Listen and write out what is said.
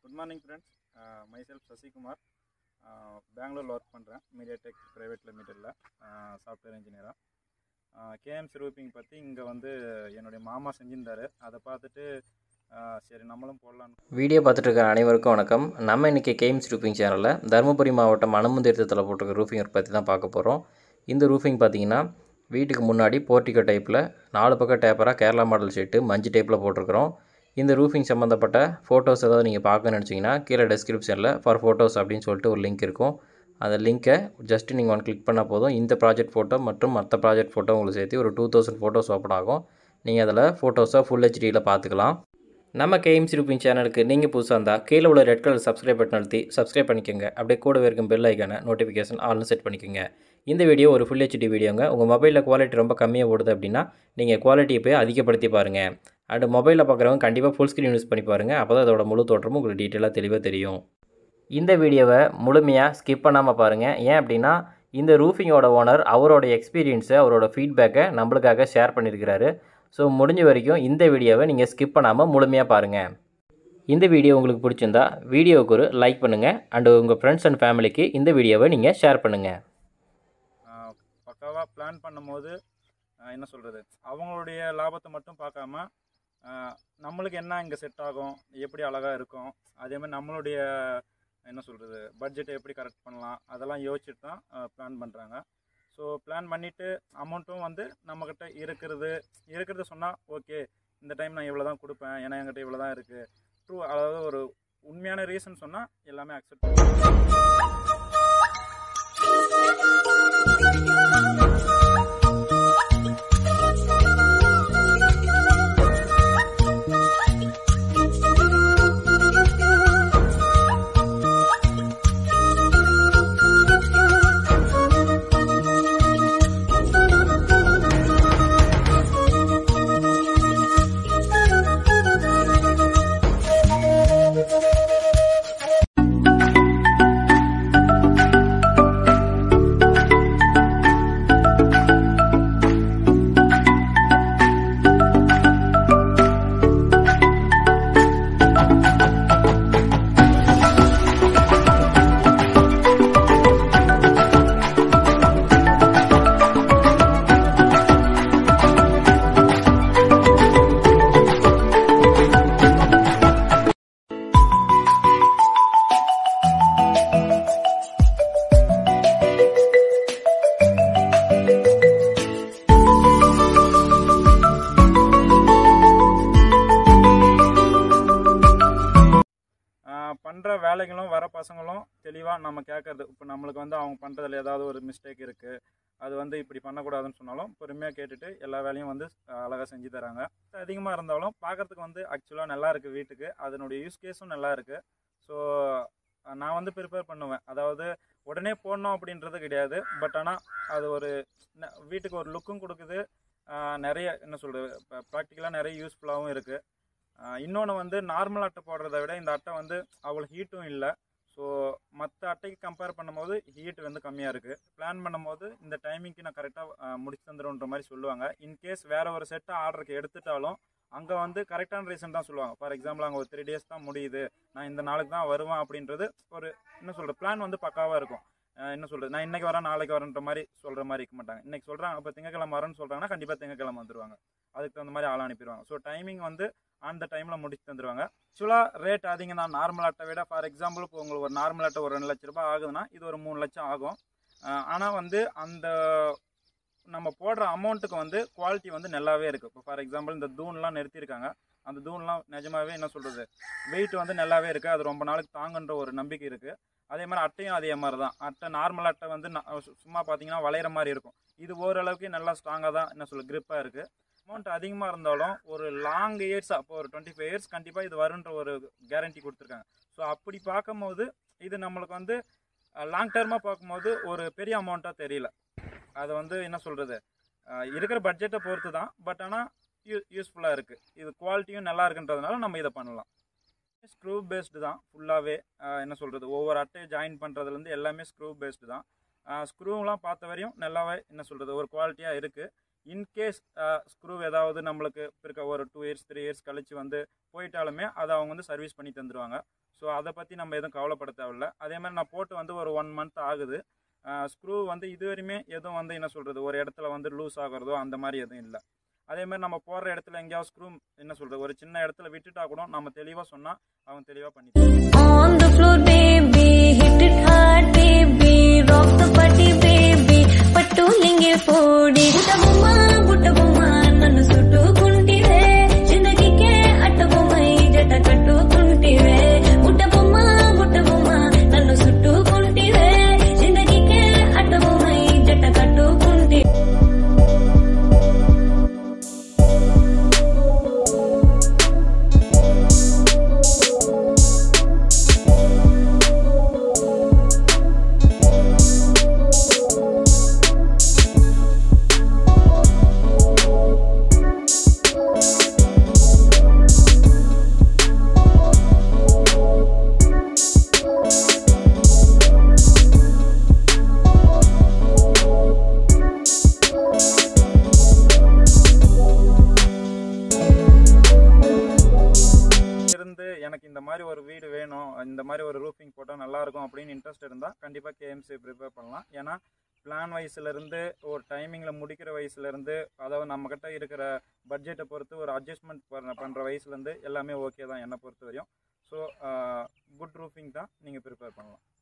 Good morning friends myself Sasikumar பெங்களூரில் work பண்ணுறேன் MediaTek private லிமிட்டடில் சாஃப்ட்வேர் இன்ஜினியராக கேஎம்சி ரூப்பிங் பற்றி இங்கே வந்து என்னுடைய மாமா செஞ்சிருந்தாரு அதை பார்த்துட்டு ஆஹ் சரி நம்மளும் போடலான்னு வீடியோ பார்த்துட்டு இருக்கிற அனைவருக்கும் வணக்கம் நம்ம இன்றைக்கி கேம்ஸ் ரூஃபிங் சேனலில் தருமபுரி மாவட்டம் அனுமந்தீர்த்தத்தில் போட்டிருக்க ரூஃபிங் ஒர்க் பற்றி தான் பார்க்க போகிறோம் இந்த ரூஃபிங் பார்த்தீங்கன்னா வீட்டுக்கு முன்னாடி போர்ட்டிகோ டைப்பில் நாலு பக்கம் டேப்பராக கேரளா மாடல் ஷீட்டு மஞ்சு டைப்பில் போட்டிருக்கிறோம் இந்த ரூஃபிங் சம்மந்தப்பட்ட ஃபோட்டோஸ் ஏதாவது நீங்கள் பார்க்கணும்னு நினச்சிங்கன்னா கீழே டெஸ்கிரிப்ஷனில் ஃபார் ஃபோட்டோஸ் அப்படின்னு சொல்லிட்டு ஒரு லிங்க் இருக்கும் அந்த லிங்க்கை ஜஸ்ட் நீங்கள் ஒன் கிளிக் பண்ணால் போதும் இந்த ப்ராஜெக்ட் ஃபோட்டோ மற்றும் மற்ற ப்ராஜெக்ட் ஃபோட்டோ உங்களுக்கு சேர்த்து ஒரு டூ தௌசண்ட் ஃபோட்டோஸ் ஓப்பன் ஆகும் நீங்கள் அதில் ஃபோட்டோஸை ஃபுல் ஹெச்டியில் பார்த்துக்கலாம் நம்ம கேஎம்சி ரூபிங் சேனலுக்கு நீங்கள் புதுசாக இருந்தால் கீழே உள்ள ரெட் கலர் சப்ஸ்கிரைப் பட்டன் அழுத்தி சப்ஸ்கிரைப் பண்ணிக்கோங்க அப்படியே கூடவே இருக்கும் பெல் ஐக்கான நோட்டிஃபிகேஷன் ஆல்னு செட் பண்ணிக்கோங்க இந்த வீடியோ ஒரு ஃபுல் ஹெச்டி வீடியோங்க உங்கள் மொபைலில் குவாலிட்டி ரொம்ப கம்மியாக ஓடுது அப்படின்னா நீங்கள் குவாலிட்டியை போய் அதிகப்படுத்தி பாருங்கள் அண்ட் மொபைலில் பார்க்குறவங்க கண்டிப்பாக ஃபுல் ஸ்க்ரீன் யூஸ் பண்ணி பாருங்கள் அப்போ தான் அதோட முழு தோற்றமும் உங்களுக்கு டீட்டெயிலாக தெளிவாக தெரியும் இந்த வீடியோவை முழுமையாக ஸ்கிப் பண்ணாமல் பாருங்கள் ஏன் அப்படின்னா இந்த ரூஃபிங்கோட ஓனர் அவரோட எக்ஸ்பீரியன்ஸை அவரோட ஃபீட்பேக்கை நம்மளுக்காக ஷேர் பண்ணியிருக்கிறாரு ஸோ முடிஞ்ச வரைக்கும் இந்த வீடியோவை நீங்கள் ஸ்கிப் பண்ணாமல் முழுமையாக பாருங்கள் இந்த வீடியோ உங்களுக்கு பிடிச்சிருந்தா வீடியோவுக்கு ஒரு லைக் பண்ணுங்கள் அண்டு உங்கள் ஃப்ரெண்ட்ஸ் அண்ட் ஃபேமிலிக்கு இந்த வீடியோவை நீங்கள் ஷேர் பண்ணுங்கள் பக்காவாக பிளான் பண்ணும்போது ஆஹ் என்ன சொல்கிறது அவங்களுடைய லாபத்தை மட்டும் பார்க்காம ஆஹ் நம்மளுக்கு என்ன இங்கே செட் ஆகும் எப்படி அழகாக இருக்கும் அதே மாதிரி நம்மளுடைய என்ன சொல்கிறது பட்ஜெட்டை எப்படி கரெக்ட் பண்ணலாம் அதெல்லாம் யோசிச்சுட்டு தான் பிளான் பண்ணுறாங்க ஸோ பிளான் பண்ணிவிட்டு அமௌண்ட்டும் வந்து நம்மக்கிட்ட இருக்கிறது இருக்கிறத சொன்னால் ஓகே இந்த டைம் நான் இவ்வளோ தான் கொடுப்பேன் ஏன்னா என்கிட்ட இவ்வளோ தான் இருக்குது ட்ரூ அதாவது ஒரு உண்மையான ரீசன் சொன்னால் எல்லாமே அக்செப்ட் பண்ணுவாங்க பண்ணுற வேலைகளும் வர பசங்களும் தெளிவாக நம்ம கேட்கறது இப்போ நம்மளுக்கு வந்து அவங்க பண்ணுறதுல ஏதாவது ஒரு மிஸ்டேக் இருக்குது அது வந்து இப்படி பண்ணக்கூடாதுன்னு சொன்னாலும் பொறுமையாக கேட்டுட்டு எல்லா வேலையும் வந்து அழகாக செஞ்சு தராங்க அதிகமாக இருந்தாலும் பார்க்குறதுக்கு வந்து ஆக்சுவலாக நல்லா இருக்குது வீட்டுக்கு அதனுடைய யூஸ் கேஸும் நல்லா இருக்குது ஸோ நான் வந்து ப்ரிப்பேர் பண்ணுவேன் அதாவது உடனே போடணும் அப்படின்றது கிடையாது பட் ஆனால் அது ஒரு ந- வீட்டுக்கு ஒரு லுக்கும் கொடுக்குது ஆஹ் நிறைய என்ன சொல்கிறது ப்ராக்டிக்கலாக நிறைய யூஸ்ஃபுல்லாகவும் இருக்குது இன்னொன்று வந்து நார்மல் அட்டை போடுறத விட இந்த அட்டை வந்து அவ்வளோ ஹீட்டும் இல்லை ஸோ மற்ற அட்டைக்கு கம்பேர் பண்ணும்போது ஹீட் வந்து கம்மியாக இருக்குது பிளான் பண்ணும்போது இந்த டைமிங்க்கு நான் கரெக்டாக முடிச்சு தந்துடுன்ற மாதிரி சொல்லுவாங்க இன்கேஸ் வேறு ஒரு செட்டை ஆர்டருக்கு எடுத்துட்டாலும் அங்கே வந்து கரெக்டான ரீசன் தான் சொல்லுவாங்க ஃபார் எக்ஸாம்பிள் அங்கே ஒரு த்ரீ டேஸ் தான் முடியுது நான் இந்த நாளுக்கு தான் வருவேன் அப்படின்றது ஒரு என்ன சொல்கிறது பிளான் வந்து பக்காவாக இருக்கும் அஹ் என்ன சொல்கிறது நான் இன்னைக்கு வரேன் நாளைக்கு வரேன்ற மாதிரி சொல்கிற மாதிரி இருக்க மாட்டாங்க இன்னைக்கு சொல்கிறாங்க இப்போ திங்கக்கிழமை வரேன்னு சொல்கிறாங்கன்னா கண்டிப்பாக திங்கக்கிழமை வந்துருவாங்க அதுக்கு தகுந்த மாதிரி ஆள் அனுப்பிடுவாங்க ஸோ டைமிங் வந்து அந்த டைமில் முடிச்சு தந்துடுவாங்க ஆக்சுவலாக ரேட் அதிகம் தான் நார்மல் அட்டை விட ஃபார் எக்ஸாம்பிள் இப்போ உங்களுக்கு ஒரு நார்மல் அட்டை ஒரு ரெண்டு லட்ச ரூபாய் ஆகுதுன்னா இது ஒரு மூணு லட்சம் ஆகும் ஆனால் வந்து அந்த நம்ம போடுற அமௌண்ட்டுக்கு வந்து குவாலிட்டி வந்து நல்லாவே இருக்குது இப்போ ஃபார் எக்ஸாம்பிள் இந்த தூண்லாம் நிறுத்தியிருக்காங்க அந்த தூண்லாம் நிஜமாவே என்ன சொல்கிறது வெயிட் வந்து நல்லாவே இருக்குது அது ரொம்ப நாளுக்கு தாங்குன்ற ஒரு நம்பிக்கை இருக்குது அதே மாதிரி அட்டையும் அதே மாதிரி தான் அட்டை நார்மல் அட்டை வந்து ந- சு- சும்மா பார்த்தீங்கன்னா வளையிற மாதிரி இருக்கும் இது ஓரளவுக்கு நல்லா ஸ்ட்ராங்காக தான் என்ன சொல்ல grip-ஆ இருக்குது அமௌண்ட் அதிகமாக இருந்தாலும் ஒரு லாங் இயர்ஸாக இப்போ ஒரு டுவெண்ட்டி ஃபைவ் இயர்ஸ் கண்டிப்பாக இது வருன்ற ஒரு கேரண்டி கொடுத்துருக்காங்க ஸோ அப்படி பார்க்கும்போது இது நம்மளுக்கு வந்து லாங் டேர்மாக பார்க்கும்போது ஒரு பெரிய அமௌண்ட்டாக தெரியல அது வந்து என்ன சொல்கிறது இருக்கிற பட்ஜெட்டை பொறுத்து தான் பட் ஆனால் யூ யூஸ்ஃபுல்லாக இருக்குது இது குவாலிட்டியும் நல்லா இருக்குன்றதுனால நம்ம இதை பண்ணலாம் ஸ்க்ரூ பேஸ்டு தான் ஃபுல்லாகவே என்ன சொல்கிறது ஒவ்வொரு அட்டையை ஜாயின் பண்ணுறதுலேருந்து எல்லாமே ஸ்க்ரூ பேஸ்டு தான் ஸ்க்ரூலாம் பார்த்த வரையும் நல்லாவே என்ன சொல்கிறது ஒரு குவாலிட்டியாக இருக்குது இன்கேஸ் ஸ்க்ரூ ஏதாவது நம்மளுக்கு இருக்க ஒரு டூ இயர்ஸ் த்ரீ இயர்ஸ் கழிச்சு வந்து போயிட்டாலுமே அதை அவங்க வந்து சர்வீஸ் பண்ணி தந்துடுவாங்க ஸோ அதை பற்றி நம்ம எதுவும் கவலைப்பட தேவையில்ல அதே மாதிரி நான் போட்டு வந்து ஒரு ஒன் மந்த் ஆகுது ஸ்க்ரூ வந்து இது வரையுமே எதுவும் வந்து என்ன சொல்கிறது ஒரு இடத்துல வந்து லூஸ் ஆகிறதோ அந்த மாதிரி எதுவும் இல்லை அதே மாதிரி நம்ம போடுற இடத்துல எங்கேயாவது ஸ்க்ரூ என்ன சொல்கிறது ஒரு சின்ன இடத்துல விட்டுட்டா கூட நம்ம தெளிவாக சொன்னால் அவங்க தெளிவாக பண்ணி தருவாங்க. On the floor, baby, hit it hard, baby, rock the party, baby, పట్టు లింగే పోడి బుట్టబొమ్మ బుట్టబొమ్మ నన్ను చుట్టుకుంటివే జిందగీకే అట్టబొమ్మై జట కట్టుకుంటివే బుట్టబొమ్మ బుట్టబొమ్మ నన్ను చుట్టుకుంటివే జిందగీకే అట్టబొమ్మై జట కట్టుకుంటివే இருந்து எனக்கு இந்த மாதிரி ஒரு வீடு வேணும் இந்த மாதிரி ஒரு ரூஃபிங் போட்டால் நல்லா இருக்கும் அப்படின்னு இன்ட்ரெஸ்ட் இருந்தால் கண்டிப்பாக கேஎம்சி ப்ரிப்பேர் பண்ணலாம் ஏன்னா பிளான் வயசுலேருந்து ஒரு டைமிங்கில் முடிக்கிற வயசுலேருந்து அதாவது நம்மக்கிட்ட இருக்கிற பட்ஜெட்டை பொறுத்து ஒரு அட்ஜஸ்ட்மெண்ட் பண்ணுற வயசுலேருந்து எல்லாமே ஓகே தான் என்னை பொறுத்த வரையும் ஸோ குட் ரூஃபிங் தான் நீங்கள் ப்ரிப்பேர் பண்ணலாம்